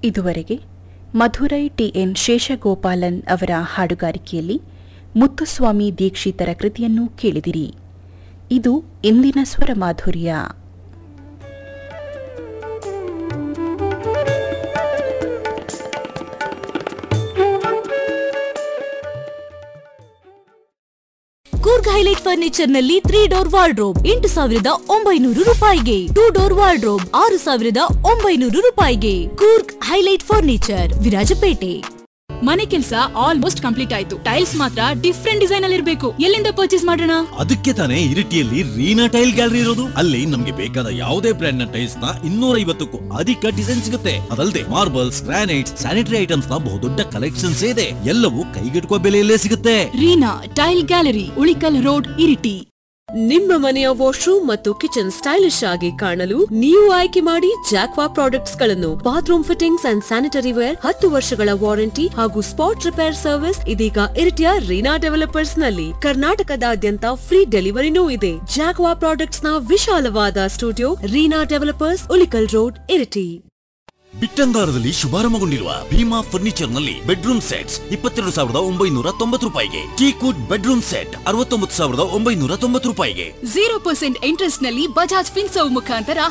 ಇದುವರೆಗೆ ಮಧುರೈ ಟಿಎನ್ ಶೇಷಗೋಪಾಲನ್ ಅವರ ಹಾಡುಗಾರಿಕೆಯಲ್ಲಿ ಮುತ್ತುಸ್ವಾಮಿ ದೀಕ್ಷಿತರ ಕೃತಿಯನ್ನು ಕೇಳಿದಿರಿ ಇದು ಇಂದಿನ ಸ್ವರ ಮಾಧುರ್ಯ ಕೂರ್ಗ್ ಹೈಲೈಟ್ ಫರ್ನಿಚರ್ ನಲ್ಲಿ ತ್ರೀ ಡೋರ್ ವಾರ್ಡ್ರೋಬ್ ಎಂಟು ಸಾವಿರದ ಒಂಬೈನೂರು ರೂಪಾಯಿಗೆ ಟೂ ಡೋರ್ ವಾರ್ಡ್ರೋಬ್ ಆರು ಸಾವಿರದ ಒಂಬೈನೂರು ರೂಪಾಯಿಗೆ ಕೂರ್ಗ್ ಹೈಲೈಟ್ ಫರ್ನಿಚರ್ ವಿರಾಜಪೇಟೆ ಮನೆ ಕೆಲಸ ಆಲ್ಮೋಸ್ಟ್ ಕಂಪ್ಲೀಟ್ ಆಯ್ತು ಟೈಲ್ಸ್ ಮಾತ್ರ ಡಿಫ್ರೆಂಟ್ ಡಿಸೈನ್ ಅಲ್ಲಿ ಇರಬೇಕು ಎಲ್ಲಿಂದ ಪರ್ಚೇಸ್ ಮಾಡೋಣ ಅದಕ್ಕೆ ತಾನೇ ಇರಿಟಿಯಲ್ಲಿ ರೀನಾ ಟೈಲ್ ಗ್ಯಾಲರಿ ಇರೋದು ಅಲ್ಲಿ ನಮ್ಗೆ ಬೇಕಾದ ಯಾವುದೇ ಬ್ರ್ಯಾಂಡ್ ನ ಟೈಲ್ಸ್ ನ ಇನ್ನೂರ ಐವತ್ತಕ್ಕೂ ಅಧಿಕ ಡಿಸೈನ್ ಸಿಗುತ್ತೆ ಅದಲ್ಲದೆ ಮಾರ್ಬಲ್ಸ್ ಗ್ರಾನೈಟ್ಸ್ ಸ್ಯಾನಿಟರಿ ಐಟಮ್ಸ್ ನ ಬಹುದೊಡ್ಡ ಕಲೆಕ್ಷನ್ಸ್ ಇದೆ ಎಲ್ಲವೂ ಕೈಗೆಟುಕುವ ಬೆಲೆಯಲ್ಲೇ ಸಿಗುತ್ತೆ Reena tile gallery Ulikal road Iritty ನಿಮ್ಮ ಮನೆಯ ವಾಶ್ರೂಮ್ ಮತ್ತು ಕಿಚನ್ ಸ್ಟೈಲಿಶ್ ಆಗಿ ಕಾಣಲು ನೀವು ಆಯ್ಕೆ ಮಾಡಿ ಜಾಕ್ವಾ ಪ್ರಾಡಕ್ಟ್ಸ್ ಗಳನ್ನು bathroom fittings and sanitary ware ಹತ್ತು ವರ್ಷಗಳ ವಾರಂಟಿ ಹಾಗೂ ಸ್ಪಾಟ್ ರಿಪೇರ್ ಸರ್ವಿಸ್ ಇದೀಗ ಇರಿಟಿಯ ರೀನಾ ಡೆವಲಪರ್ಸ್ ನಲ್ಲಿ ಕರ್ನಾಟಕದಾದ್ಯಂತ ಫ್ರೀ ಡೆಲಿವರಿನೂ ಇದೆ ಜಾಕ್ವಾ ಪ್ರಾಡಕ್ಟ್ಸ್ ನ ವಿಶಾಲವಾದ studio Reena developers Ulikal road Iritty ಬಿಟ್ಟಂಗಾರದಲ್ಲಿ ಶುಭಾರಂಭಗೊಂಡಿರುವ ಭೀಮಾ ಫರ್ನಿಚರ್ ನಲ್ಲಿ ಬೆಡ್ರೂಮ್ ಸೆಟ್ಸ್ ಇಪ್ಪತ್ತೆರಡು ಸಾವಿರದ ಒಂಬೈನೂರ ತೊಂಬತ್ತು ರೂಪಾಯಿಗೆ ಟೀಕುಡ್ ಬೆಡ್ರೂಮ್ ಸೆಟ್ ಅರವತ್ತೊಂಬತ್ತು ಸಾವಿರದ ಒಂಬೈನೂರ ತೊಂಬತ್ತು ರೂಪಾಯಿಗೆ ಜೀರೋ ಪರ್ಸೆಂಟ್ ಇಂಟ್ರೆಸ್ಟ್ ನಲ್ಲಿ ಬಜಾಜ್ ಫಿನ್ಸರ್ವ್ ಮುಖಾಂತರ